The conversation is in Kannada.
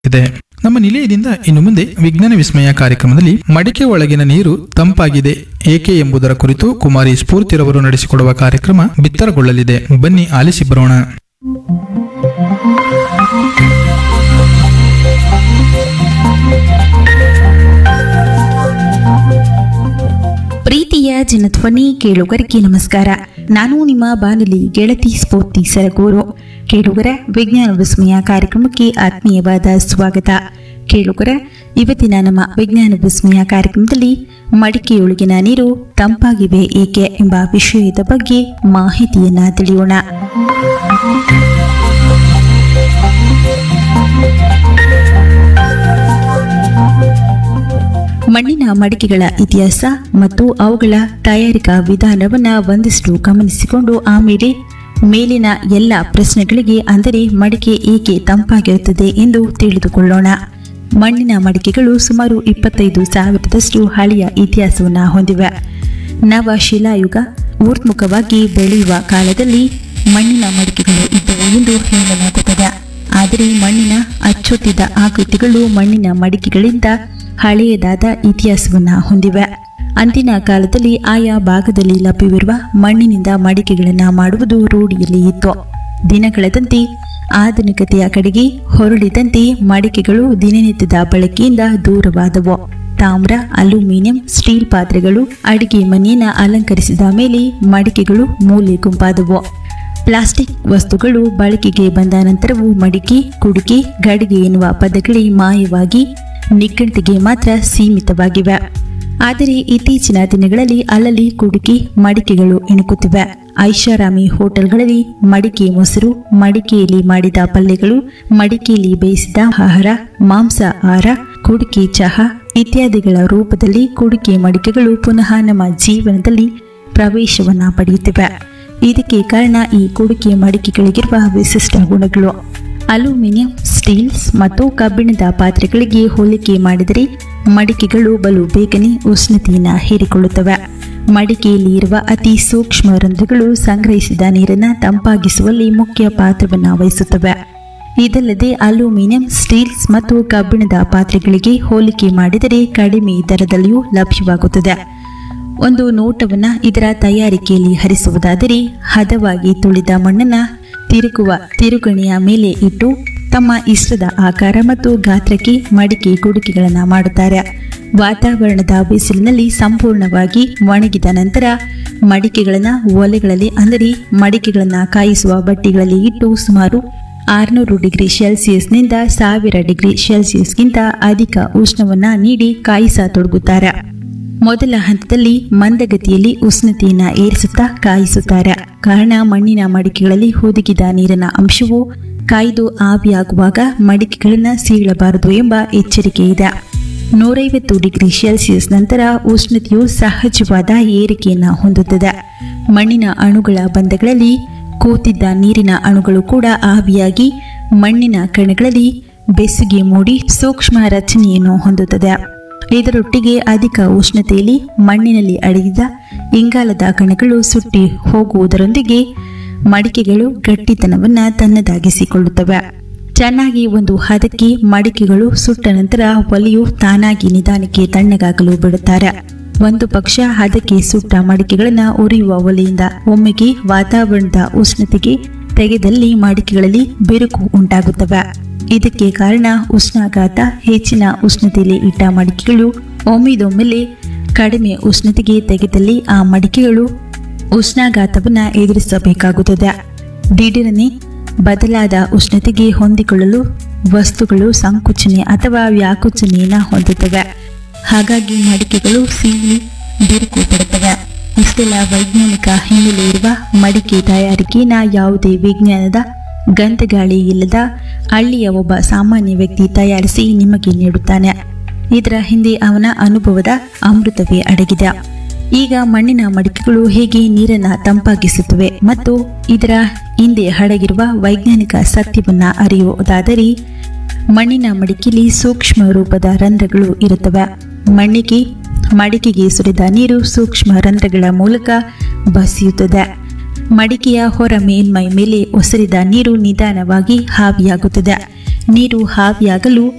ಇದೆ ನಮ್ಮ ನಿಲಯದಿಂದ ಇನ್ನು ಮುಂದೆ ವಿಜ್ಞಾನ ವಿಸ್ಮಯ ಕಾರ್ಯಕ್ರಮದಲ್ಲಿ ಮಡಿಕೆ ಒಳಗಿನ ನೀರು ತಂಪಾಗಿದೆ ಏಕೆ ಎಂಬುದರ ಕುರಿತು ಕುಮಾರಿ ಸ್ಫೂರ್ತಿರವರು ನಡೆಸಿಕೊಡುವ ಕಾರ್ಯಕ್ರಮ ಬಿತ್ತರಗೊಳ್ಳಲಿದೆ ಬನ್ನಿ ಆಲಿಸಿ ಬರೋಣ ಪ್ರೀತಿಯ ಜನಧ್ವನಿ ಕೇಳುಗರಿಗೆ ನಮಸ್ಕಾರ ನಾನು ನಿಮ್ಮ ಬಾನುಲಿ ಗೆಳತಿ ಸ್ಫೂರ್ತಿ ಸರಗೂರು ಕೇಳುಗರ ವಿಜ್ಞಾನ ವಿಸ್ಮಯ ಕಾರ್ಯಕ್ರಮಕ್ಕೆ ಆತ್ಮೀಯವಾದ ಸ್ವಾಗತ ಕೇಳುಗರ ಇವತ್ತಿನ ನಮ್ಮ ವಿಜ್ಞಾನ ವಿಸ್ಮಯ ಕಾರ್ಯಕ್ರಮದಲ್ಲಿ ಮಡಿಕೆಯೊಳಗಿನ ನೀರು ತಂಪಾಗಿವೆ ಏಕೆ ಎಂಬ ವಿಷಯದ ಬಗ್ಗೆ ಮಾಹಿತಿಯನ್ನ ತಿಳಿಯೋಣ ಮಣ್ಣಿನ ಮಡಿಕೆಗಳ ಇತಿಹಾಸ ಮತ್ತು ಅವುಗಳ ತಯಾರಿಕಾ ವಿಧಾನವನ್ನ ಒಂದಿಷ್ಟು ಗಮನಿಸಿಕೊಂಡು ಆಮೇಲೆ ಮೇಲಿನ ಎಲ್ಲ ಪ್ರಶ್ನೆಗಳಿಗೆ ಅಂದರೆ ಮಡಿಕೆ ಏಕೆ ತಂಪಾಗಿರುತ್ತದೆ ಎಂದು ತಿಳಿದುಕೊಳ್ಳೋಣ ಮಣ್ಣಿನ ಮಡಿಕೆಗಳು ಸುಮಾರು ಇಪ್ಪತ್ತೈದು ಸಾವಿರದಷ್ಟು ಹಳೆಯ ಇತಿಹಾಸವನ್ನ ಹೊಂದಿವೆ ನವ ಶಿಲಾಯುಗ ಊರ್ಧ್ಮುಖವಾಗಿ ಬೆಳೆಯುವ ಕಾಲದಲ್ಲಿ ಮಣ್ಣಿನ ಮಡಿಕೆಗಳು ಇದ್ದವು ಎಂದು ಹೇಳಲಾಗುತ್ತದೆ ಆದರೆ ಮಣ್ಣಿನ ಅಚ್ಚೊತ್ತಿದ ಆಕೃತಿಗಳು ಮಣ್ಣಿನ ಮಡಿಕೆಗಳಿಂದ ಹಳೆಯದಾದ ಇತಿಹಾಸವನ್ನ ಹೊಂದಿವೆ ಅಂದಿನ ಕಾಲದಲ್ಲಿ ಆಯಾ ಭಾಗದಲ್ಲಿ ಲಭ್ಯವಿರುವ ಮಣ್ಣಿನಿಂದ ಮಡಿಕೆಗಳನ್ನು ಮಾಡುವುದು ರೂಢಿಯಲ್ಲಿ ಇತ್ತು ದಿನಗಳೆದಂತೆ ಆಧುನಿಕತೆಯ ಕಡೆಗೆ ಹೊರಳಿದಂತೆ ಮಡಿಕೆಗಳು ದಿನನಿತ್ಯದ ಬಳಕೆಯಿಂದ ದೂರವಾದವು ತಾಮ್ರ ಅಲ್ಯೂಮಿನಿಯಂ ಸ್ಟೀಲ್ ಪಾತ್ರೆಗಳು ಅಡಿಗೆ ಮನೆಯನ್ನ ಅಲಂಕರಿಸಿದ ಮೇಲೆ ಮಡಿಕೆಗಳು ಮೂಲೆ ಗುಂಪಾದವು ಪ್ಲಾಸ್ಟಿಕ್ ವಸ್ತುಗಳು ಬಳಕೆಗೆ ಬಂದ ನಂತರವೂ ಮಡಿಕೆ ಕುಡಿಕೆ ಗಡಿಗೆ ಎನ್ನುವ ಪದಗಳೇ ಮಾಯವಾಗಿ ನಿಘಂಟಿಗೆ ಮಾತ್ರ ಸೀಮಿತವಾಗಿವೆ ಆದರೆ ಇತ್ತೀಚಿನ ದಿನಗಳಲ್ಲಿ ಅಲ್ಲಲ್ಲಿ ಕುಡಿಕೆ ಮಡಿಕೆಗಳು ಇಣುಕುತ್ತಿವೆ ಐಷಾರಾಮಿ ಹೋಟೆಲ್ಗಳಲ್ಲಿ ಮಡಿಕೆ ಮೊಸರು ಮಡಿಕೆಯಲ್ಲಿ ಮಾಡಿದ ಪಲ್ಯಗಳು ಮಡಿಕೆಯಲ್ಲಿ ಬೇಯಿಸಿದ ಆಹಾರ ಮಾಂಸ ಆಹಾರ ಕುಡಿಕೆ ಚಹಾ ಇತ್ಯಾದಿಗಳ ರೂಪದಲ್ಲಿ ಕುಡಿಕೆ ಮಡಿಕೆಗಳು ಪುನಃ ನಮ್ಮ ಜೀವನದಲ್ಲಿ ಪ್ರವೇಶವನ್ನ ಪಡೆಯುತ್ತಿವೆ ಇದಕ್ಕೆ ಕಾರಣ ಈ ಕುಡಿಕೆ ಮಡಿಕೆಗಳಿಗಿರುವ ವಿಶಿಷ್ಟ ಗುಣಗಳು ಅಲ್ಯೂಮಿನಿಯಂ ಸ್ಟೀಲ್ಸ್ ಮತ್ತು ಕಬ್ಬಿಣದ ಪಾತ್ರೆಗಳಿಗೆ ಹೋಲಿಕೆ ಮಾಡಿದರೆ ಮಡಿಕೆಗಳು ಬಲು ಬೇಗನೆ ಉಷ್ಣತೆಯನ್ನು ಹೀರಿಕೊಳ್ಳುತ್ತವೆ ಮಡಿಕೆಯಲ್ಲಿ ಇರುವ ಅತಿ ಸೂಕ್ಷ್ಮ ರಂಧ್ರಗಳು ಸಂಗ್ರಹಿಸಿದ ನೀರನ್ನು ತಂಪಾಗಿಸುವಲ್ಲಿ ಮುಖ್ಯ ಪಾತ್ರವನ್ನು ವಹಿಸುತ್ತವೆ ಇದಲ್ಲದೆ ಅಲ್ಯೂಮಿನಿಯಂ ಸ್ಟೀಲ್ಸ್ ಮತ್ತು ಕಬ್ಬಿಣದ ಪಾತ್ರೆಗಳಿಗೆ ಹೋಲಿಕೆ ಮಾಡಿದರೆ ಕಡಿಮೆ ದರದಲ್ಲಿಯೂ ಲಭ್ಯವಾಗುತ್ತದೆ ಒಂದು ನೋಟವನ್ನ ಇದರ ತಯಾರಿಕೆಯಲ್ಲಿ ಹರಿಸುವುದಾದರೆ ಹದವಾಗಿ ತುಳಿದ ಮಣ್ಣನ್ನ ತಿರುಗುವ ತಿರುಗಣಿಯ ಮೇಲೆ ಇಟ್ಟು ತಮ್ಮ ಇಷ್ಟದ ಆಕಾರ ಮತ್ತು ಗಾತ್ರಕ್ಕೆ ಮಡಿಕೆ ಕುಡಿಕೆಗಳನ್ನು ಮಾಡುತ್ತಾರೆ ವಾತಾವರಣದ ಬಿಸಿಲಿನಲ್ಲಿ ಸಂಪೂರ್ಣವಾಗಿ ಒಣಗಿದ ನಂತರ ಮಡಿಕೆಗಳನ್ನು ಒಲೆಗಳಲ್ಲಿ ಅಂದರೆ ಮಡಿಕೆಗಳನ್ನು ಕಾಯಿಸುವ ಬಟ್ಟೆಗಳಲ್ಲಿ ಇಟ್ಟು ಸುಮಾರು ಆರುನೂರು ಡಿಗ್ರಿ ಸೆಲ್ಸಿಯಸ್ನಿಂದ ಸಾವಿರ ಡಿಗ್ರಿ ಸೆಲ್ಸಿಯಸ್ಗಿಂತ ಅಧಿಕ ಉಷ್ಣವನ್ನ ನೀಡಿ ಕಾಯಿಸತೊಡಗುತ್ತಾರೆ ಮೊದಲ ಹಂತದಲ್ಲಿ ಮಂದಗತಿಯಲ್ಲಿ ಉಷ್ಣತೆಯನ್ನು ಏರಿಸುತ್ತಾ ಕಾಯಿಸುತ್ತಾರೆ ಕಾರಣ ಮಣ್ಣಿನ ಮಡಿಕೆಗಳಲ್ಲಿ ಹುದುಗಿದ ನೀರಿನ ಅಂಶವು ಕಾಯ್ದು ಆವಿಯಾಗುವಾಗ ಮಡಿಕೆಗಳನ್ನು ಸೀಳಬಾರದು ಎಂಬ ಎಚ್ಚರಿಕೆ ಇದೆ ನೂರೈವತ್ತು ಡಿಗ್ರಿ ಸೆಲ್ಸಿಯಸ್ ನಂತರ ಉಷ್ಣತೆಯು ಸಹಜವಾದ ಏರಿಕೆಯನ್ನು ಹೊಂದುತ್ತದೆ ಮಣ್ಣಿನ ಅಣುಗಳ ಬಂಧಗಳಲ್ಲಿ ಕೂತಿದ್ದ ನೀರಿನ ಅಣುಗಳು ಕೂಡ ಆವಿಯಾಗಿ ಮಣ್ಣಿನ ಕಣಗಳಲ್ಲಿ ಬೆಸುಗೆ ಮೂಡಿ ಸೂಕ್ಷ್ಮ ರಚನೆಯನ್ನು ಹೊಂದುತ್ತದೆ ಇದರೊಟ್ಟಿಗೆ ಅಧಿಕ ಉಷ್ಣತೆಯಲ್ಲಿ ಮಣ್ಣಿನಲ್ಲಿ ಅಡಗಿದ ಇಂಗಾಲದ ಕಣಗಳು ಸುಟ್ಟಿ ಹೋಗುವುದರೊಂದಿಗೆ ಮಡಿಕೆಗಳು ಗಟ್ಟಿತನವನ್ನು ತನ್ನದಾಗಿಸಿಕೊಳ್ಳುತ್ತವೆ ಚೆನ್ನಾಗಿ ಒಂದು ಹದಕ್ಕೆ ಮಡಿಕೆಗಳು ಸುಟ್ಟ ನಂತರ ಒಲೆಯು ತಾನಾಗಿ ನಿಧಾನಕ್ಕೆ ತಣ್ಣಗಾಗಲು ಬಿಡುತ್ತಾರೆ ಒಂದು ಪಕ್ಷ ಹದಕ್ಕೆ ಸುಟ್ಟ ಮಡಿಕೆಗಳನ್ನು ಉರಿಯುವ ಒಲೆಯಿಂದ ಒಮ್ಮೆಗೆ ವಾತಾವರಣದ ಉಷ್ಣತೆಗೆ ತೆಗೆದಲ್ಲಿ ಮಡಿಕೆಗಳಲ್ಲಿ ಬಿರುಕು ಉಂಟಾಗುತ್ತವೆ ಇದಕ್ಕೆ ಕಾರಣ ಉಷ್ಣಾಘಾತ ಹೆಚ್ಚಿನ ಉಷ್ಣತೆಯಲ್ಲಿ ಇಟ್ಟ ಮಡಿಕೆಗಳು ಒಮ್ಮಿದೊಮ್ಮೆಲೆ ಕಡಿಮೆ ಉಷ್ಣತೆಗೆ ತೆಗೆದಲ್ಲಿ ಆ ಮಡಿಕೆಗಳು ಉಷ್ಣಾಘಾತವನ್ನು ಎದುರಿಸಬೇಕಾಗುತ್ತದೆ ದಿಢೀರನೆ ಬದಲಾದ ಉಷ್ಣತೆಗೆ ಹೊಂದಿಕೊಳ್ಳಲು ವಸ್ತುಗಳು ಸಂಕುಚನೆ ಅಥವಾ ವ್ಯಾಕುಚನೆಯನ್ನು ಹೊಂದುತ್ತವೆ ಹಾಗಾಗಿ ಮಡಿಕೆಗಳು ಸೀಳಿ ಬಿರುಕು ಪಡುತ್ತವೆ ಇಷ್ಟೆಲ್ಲ ವೈಜ್ಞಾನಿಕ ಹಿನ್ನೆಲೆ ಇರುವ ಮಡಿಕೆ ತಯಾರಿಕೆನ ಯಾವುದೇ ವಿಜ್ಞಾನದ ಗಂಧಗಾಳಿ ಇಲ್ಲದ ಹಳ್ಳಿಯ ಒಬ್ಬ ಸಾಮಾನ್ಯ ವ್ಯಕ್ತಿ ತಯಾರಿಸಿ ನಿಮಗೆ ನೀಡುತ್ತಾನೆ ಇದರ ಹಿಂದೆ ಅವನ ಅನುಭವದ ಅಮೃತವೇ ಅಡಗಿದೆ ಈಗ ಮಣ್ಣಿನ ಮಡಿಕೆಗಳು ಹೇಗೆ ನೀರನ್ನು ತಂಪಾಗಿಸುತ್ತವೆ ಮತ್ತು ಇದರ ಹಿಂದೆ ಅಡಗಿರುವ ವೈಜ್ಞಾನಿಕ ಸತ್ಯವನ್ನ ಅರಿಯುವುದಾದರೆ ಮಣ್ಣಿನ ಮಡಿಕೆಯಲ್ಲಿ ಸೂಕ್ಷ್ಮ ರೂಪದ ರಂಧ್ರಗಳು ಇರುತ್ತವೆ ಮಣ್ಣಿಗೆ ಮಡಿಕೆಗೆ ಸುರಿದ ನೀರು ಸೂಕ್ಷ್ಮ ರಂಧ್ರಗಳ ಮೂಲಕ ಬಸಿಯುತ್ತದೆ ಮಡಿಕೆಯ ಹೊರ ಮೇಲ್ಮೈ ಮೇಲೆ ಒಸರಿದ ನೀರು ನಿಧಾನವಾಗಿ ಹಾವಿಯಾಗುತ್ತದೆ ನೀರು ಹಾವಿಯಾಗಲು